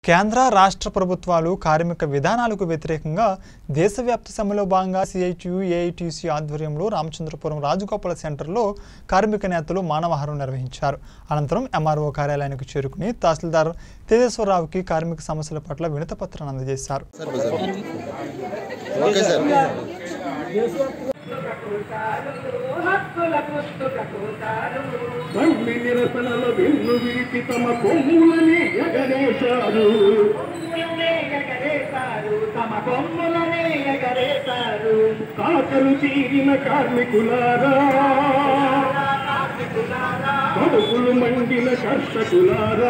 కేంద్ర రాష్ట్ర ప్రభుత్వాలు కార్మిక విధానాలకు వ్యతిరేకంగా దేశవ్యాప్త సమ్మెలో భాగంగా సిఐటియు ఏఐటిసి ఆధ్వర్యంలో రామచంద్రపురం రాజగోపాల సెంటర్లో కార్మిక నేతలు మానవహారం నిర్వహించారు అనంతరం ఎంఆర్ఓ కార్యాలయానికి చేరుకుని తహసీల్దార్ తేజేశ్వరరావుకి కార్మిక సమస్యల పట్ల వినతపత్రాన్ని అందజేశారు సార్ సార్ ఓకే సార్ తల్లి నిరసనల వెన్ను వీటి తమ కొమ్ములని ఎగరేశారు తమ బొమ్మలనే ఎగరేశారు కాకలు తీరిన కార్మికులారా కడుపులు మండిన కర్షకులారా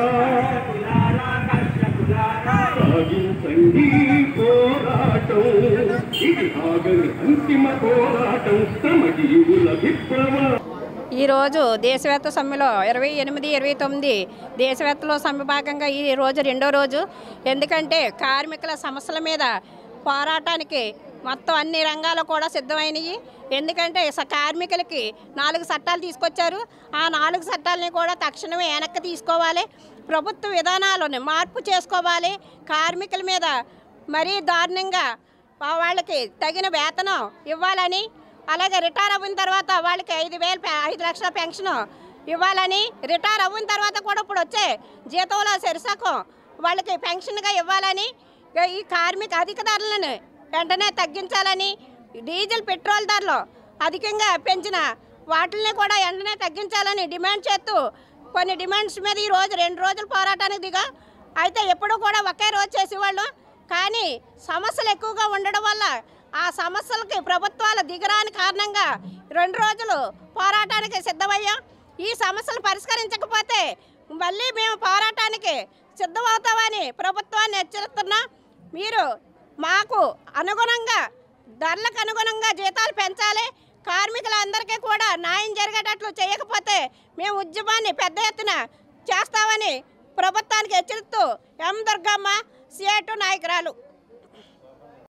సాగించండి పోరాటం ఇది ఆగని అంతిమ పోరాటం శ్రమ జీవుల విప్లవ ఈరోజు దేశవ్యాప్త సమ్మెలో ఇరవై ఎనిమిది ఇరవై తొమ్మిది దేశవ్యాప్తలో సమ్మె భాగంగా ఈ రోజు రెండో రోజు ఎందుకంటే కార్మికుల సమస్యల మీద పోరాటానికి మొత్తం అన్ని రంగాలు కూడా సిద్ధమైనవి ఎందుకంటే స- కార్మికులకి నాలుగు చట్టాలు తీసుకొచ్చారు ఆ నాలుగు చట్టాలని కూడా తక్షణమే వెనక్కి తీసుకోవాలి ప్రభుత్వ విధానాలను మార్పు చేసుకోవాలి కార్మికుల మీద మరీ దారుణంగా వా- వాళ్ళకి తగిన వేతనం ఇవ్వాలని అలాగే రిటైర్ అయిన తర్వాత వాళ్ళకి ఐదు వేలు పె- ఐదు లక్షల పెన్షన్ ఇవ్వాలని రిటైర్ అయిన తర్వాత కూడా ఇప్పుడు వచ్చే జీతంలో సరిసకం వాళ్ళకి పెన్షన్గా ఇవ్వాలని ఇక ఈ కార్మిక అధిక ధరలను వెంటనే తగ్గించాలని డీజిల్ పెట్రోల్ ధరలు అధికంగా పెంచిన వాటిని కూడా వెంటనే తగ్గించాలని డిమాండ్ చేస్తూ కొన్ని డిమాండ్స్ మీద ఈ రోజు రెండు రోజులు పోరాటానికి దిగా అయితే ఎప్పుడూ కూడా ఒకే రోజు చేసేవాళ్ళు కానీ సమస్యలు ఎక్కువగా ఉండడం వల్ల ఆ సమస్యలకి ప్రభుత్వాలు దిగరాని కారణంగా రెండు రోజులు పోరాటానికి సిద్ధమయ్యాం ఈ సమస్యలు పరిష్కరించకపోతే మళ్ళీ మేము పోరాటానికి సిద్ధమవుతామని ప్రభుత్వాన్ని హెచ్చరిస్తున్నాం మీరు మాకు అనుగుణంగా ధరలకు అనుగుణంగా జీతాలు పెంచాలి కార్మికులందరికీ కూడా న్యాయం జరిగేటట్లు చేయకపోతే మేము ఉద్యమాన్ని పెద్ద ఎత్తున చేస్తామని ప్రభుత్వానికి హెచ్చరిస్తూ ఎం దుర్గమ్మ సిఐటు నాయకురాలు